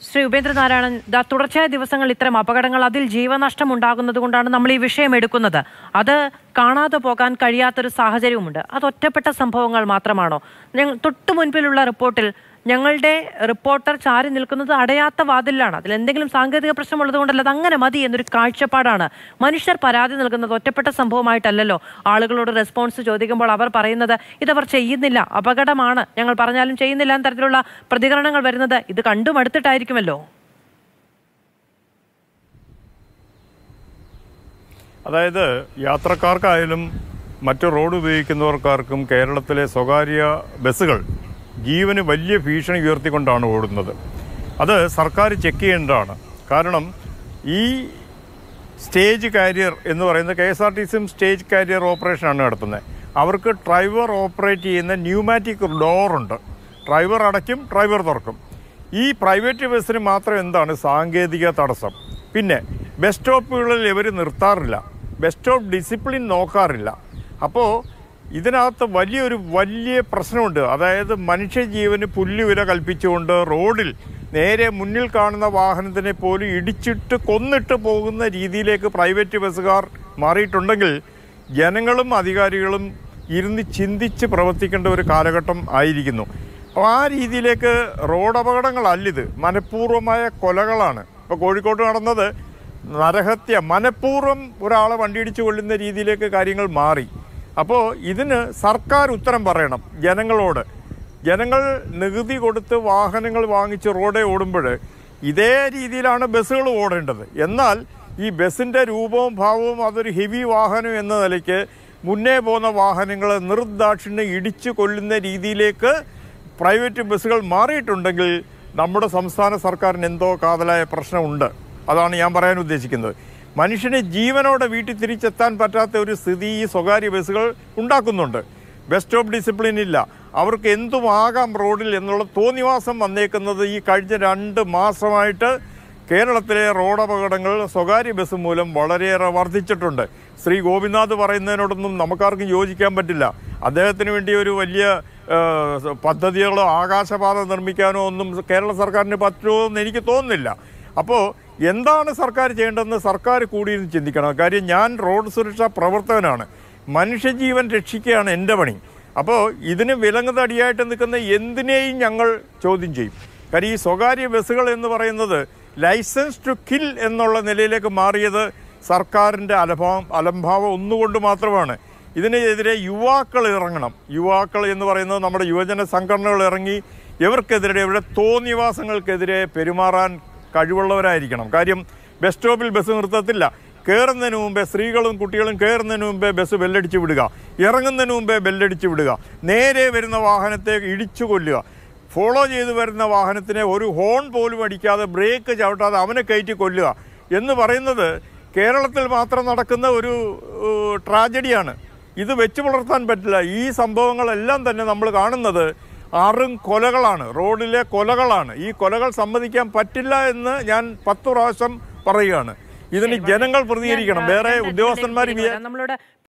ശ്രീ ഉപേന്ദ്രനാരായണൻ ദാ തുടർച്ചയായ ദിവസങ്ങൾ ഇത്തരം അപകടങ്ങൾ അതിൽ ജീവനഷ്ടം ഉണ്ടാകുന്നത് കൊണ്ടാണ് നമ്മൾ ഈ വിഷയം എടുക്കുന്നത് അത് കാണാതെ പോകാൻ കഴിയാത്തൊരു സാഹചര്യവുമുണ്ട് അത് ഒറ്റപ്പെട്ട സംഭവങ്ങൾ മാത്രമാണോ ഞങ്ങൾ തൊട്ടു മുൻപിലുള്ള റിപ്പോർട്ടിൽ ഞങ്ങളുടെ റിപ്പോർട്ടർ ചാരി നിൽക്കുന്നത് അടയാത്ത വാതിലാണ് അതിൽ എന്തെങ്കിലും സാങ്കേതിക പ്രശ്നമുള്ളത് കൊണ്ടല്ല അത് അങ്ങനെ മതി എന്നൊരു കാഴ്ചപ്പാടാണ് മനുഷ്യർ പരാതി നൽകുന്നത് ഒറ്റപ്പെട്ട സംഭവമായിട്ടല്ലല്ലോ ആളുകളോട് റെസ്പോൺസ് ചോദിക്കുമ്പോൾ അവർ പറയുന്നത് ഇതവർ ചെയ്യുന്നില്ല അപകടമാണ് ഞങ്ങൾ പറഞ്ഞാലും ചെയ്യുന്നില്ല എന്ന തരത്തിലുള്ള പ്രതികരണങ്ങൾ വരുന്നത് ഇത് കണ്ടും അടുത്തിട്ടായിരിക്കുമല്ലോ അതായത് യാത്രക്കാർക്കായാലും മറ്റ് റോഡ് ഉപയോഗിക്കുന്നവർക്കാർക്കും കേരളത്തിലെ സ്വകാര്യ ബസ്സുകൾ ജീവന് വലിയ ഭീഷണി ഉയർത്തിക്കൊണ്ടാണ് ഓടുന്നത് അത് സർക്കാർ ചെക്ക് ചെയ്യേണ്ടതാണ് കാരണം ഈ സ്റ്റേജ് കാരിയർ എന്ന് പറയുന്നത് കെ എസ് ആർ ടി സിയും സ്റ്റേജ് കാരിയർ ഓപ്പറേഷനാണ് നടത്തുന്നത് അവർക്ക് ഡ്രൈവർ ഓപ്പറേറ്റ് ചെയ്യുന്ന ന്യൂമാറ്റിക് ഡോറുണ്ട് ഡ്രൈവർ അടയ്ക്കും ഡ്രൈവർ തുറക്കും ഈ പ്രൈവറ്റ് ബസ്സിന് മാത്രം എന്താണ് സാങ്കേതിക തടസ്സം പിന്നെ ബസ് സ്റ്റോപ്പുകളിൽ ഇവർ നിർത്താറില്ല ബസ് സ്റ്റോപ്പ് ഡിസിപ്ലിൻ നോക്കാറില്ല അപ്പോൾ ഇതിനകത്ത് വലിയൊരു വലിയ പ്രശ്നമുണ്ട് അതായത് മനുഷ്യജീവന് പുല്ലുവില കൽപ്പിച്ചുകൊണ്ട് റോഡിൽ നേരെ മുന്നിൽ കാണുന്ന വാഹനത്തിനെ പോലും ഇടിച്ചിട്ട് കൊന്നിട്ട് പോകുന്ന രീതിയിലേക്ക് പ്രൈവറ്റ് ബസ്സുകാർ മാറിയിട്ടുണ്ടെങ്കിൽ ജനങ്ങളും അധികാരികളും ഇരുന്ന് ചിന്തിച്ച് പ്രവർത്തിക്കേണ്ട ഒരു കാലഘട്ടം ആയിരിക്കുന്നു അപ്പോൾ ആ രീതിയിലേക്ക് റോഡ് അപകടങ്ങളല്ലിത് മനഃപൂർവ്വമായ കൊലകളാണ് ഇപ്പോൾ കോഴിക്കോട്ട് നടന്നത് നരഹത്യ മനഃപൂർവ്വം ഒരാളെ വണ്ടിയിടിച്ച് കൊള്ളുന്ന രീതിയിലേക്ക് കാര്യങ്ങൾ മാറി അപ്പോൾ ഇതിന് സർക്കാർ ഉത്തരം പറയണം ജനങ്ങളോട് ജനങ്ങൾ നികുതി കൊടുത്ത് വാഹനങ്ങൾ വാങ്ങിച്ച് റോഡേ ഓടുമ്പോൾ ഇതേ രീതിയിലാണ് ബസ്സുകൾ ഓടേണ്ടത് എന്നാൽ ഈ ബസ്സിൻ്റെ രൂപവും ഭാവവും അതൊരു ഹെവി വാഹനം എന്ന നിലയ്ക്ക് മുന്നേ പോകുന്ന വാഹനങ്ങൾ നിർദാക്ഷിണ്യം ഇടിച്ചു കൊല്ലുന്ന രീതിയിലേക്ക് പ്രൈവറ്റ് ബസ്സുകൾ മാറിയിട്ടുണ്ടെങ്കിൽ നമ്മുടെ സംസ്ഥാന സർക്കാരിന് എന്തോ കാതലായ പ്രശ്നമുണ്ട് അതാണ് ഞാൻ പറയാൻ ഉദ്ദേശിക്കുന്നത് മനുഷ്യന് ജീവനോടെ വീട്ടിൽ തിരിച്ചെത്താൻ പറ്റാത്ത ഒരു സ്ഥിതി ഈ സ്വകാര്യ ബസ്സുകൾ ഉണ്ടാക്കുന്നുണ്ട് ബസ് സ്റ്റോപ്പ് ഡിസിപ്ലിൻ ഇല്ല അവർക്ക് എന്തുമാകാം റോഡിൽ എന്നുള്ള തോന്നിവാസം വന്നേക്കുന്നത് ഈ കഴിഞ്ഞ രണ്ട് മാസമായിട്ട് കേരളത്തിലെ റോഡ് അപകടങ്ങൾ സ്വകാര്യ ബസ് മൂലം വളരെയേറെ വർദ്ധിച്ചിട്ടുണ്ട് ശ്രീ ഗോപിനാഥ് പറയുന്നതിനോടൊന്നും നമുക്കാർക്കും യോജിക്കാൻ പറ്റില്ല അദ്ദേഹത്തിന് വേണ്ടി ഒരു വലിയ ഏഹ്, പദ്ധതികളോ ആകാശപാത നിർമ്മിക്കാനോ ഒന്നും കേരള സർക്കാരിന് പറ്റുമോ എന്ന് എനിക്ക് തോന്നുന്നില്ല അപ്പോൾ എന്താണ് സർക്കാർ ചെയ്യേണ്ടതെന്ന് സർക്കാർ കൂടിയിരുന്ന് ചിന്തിക്കണം കാര്യം ഞാൻ റോഡ് സുരക്ഷാ പ്രവർത്തകനാണ് മനുഷ്യജീവൻ രക്ഷിക്കുകയാണ് എൻ്റെ പണി അപ്പോൾ ഇതിന് വിലങ്ങുതടിയായിട്ട് നിൽക്കുന്ന എന്തിനേയും ഞങ്ങൾ ചോദ്യം ചെയ്യും കാര്യം ഈ സ്വകാര്യ ബസ്സുകൾ എന്ന് പറയുന്നത് ലൈസൻസ് ടു കിൽ എന്നുള്ള നിലയിലേക്ക് മാറിയത് സർക്കാരിൻ്റെ അലഭാവം അലംഭാവം ഒന്നുകൊണ്ട് മാത്രമാണ് ഇതിനെതിരെ യുവാക്കൾ ഇറങ്ങണം യുവാക്കൾ എന്ന് പറയുന്നത് നമ്മുടെ യുവജന സംഘടനകൾ ഇറങ്ങി ഇവർക്കെതിരെ ഇവിടെ തോന്നിവാസങ്ങൾക്കെതിരെ പെരുമാറാൻ കഴിവുള്ളവരായിരിക്കണം കാര്യം ബസ് സ്റ്റോപ്പിൽ ബസ് നിർത്തത്തില്ല കയറുന്നതിന് മുമ്പേ സ്ത്രീകളും കുട്ടികളും കയറുന്നതിന് മുമ്പേ ബസ് ബെല്ലടിച്ച് വിടുക ഇറങ്ങുന്നതിന് മുമ്പേ ബെല്ലടിച്ച് വിടുക നേരെ വരുന്ന വാഹനത്തെ ഇടിച്ചു കൊല്ലുക ഫോളോ ചെയ്ത് വരുന്ന വാഹനത്തിനെ ഒരു ഹോൺ പോലും അടിക്കാതെ ബ്രേക്ക് ചവിട്ടാതെ അവനെ കയറ്റി കൊല്ലുക എന്ന് പറയുന്നത് കേരളത്തിൽ മാത്രം നടക്കുന്ന ഒരു ഏഹ്, ട്രാജഡിയാണ് ഇത് വെച്ച് പുലർത്താൻ പറ്റില്ല ഈ സംഭവങ്ങളെല്ലാം തന്നെ നമ്മൾ കാണുന്നത് ആറും കൊലകളാണ് റോഡിലെ കൊലകളാണ് ഈ കൊലകൾ സമ്മതിക്കാൻ പറ്റില്ല എന്ന് ഞാൻ പത്ത് പ്രാവശ്യം പറയുകയാണ് ഇതിന് ജനങ്ങൾ പ്രതികരിക്കണം വേറെ ഉദ്യോഗസ്ഥന്മാർ നമ്മളോട്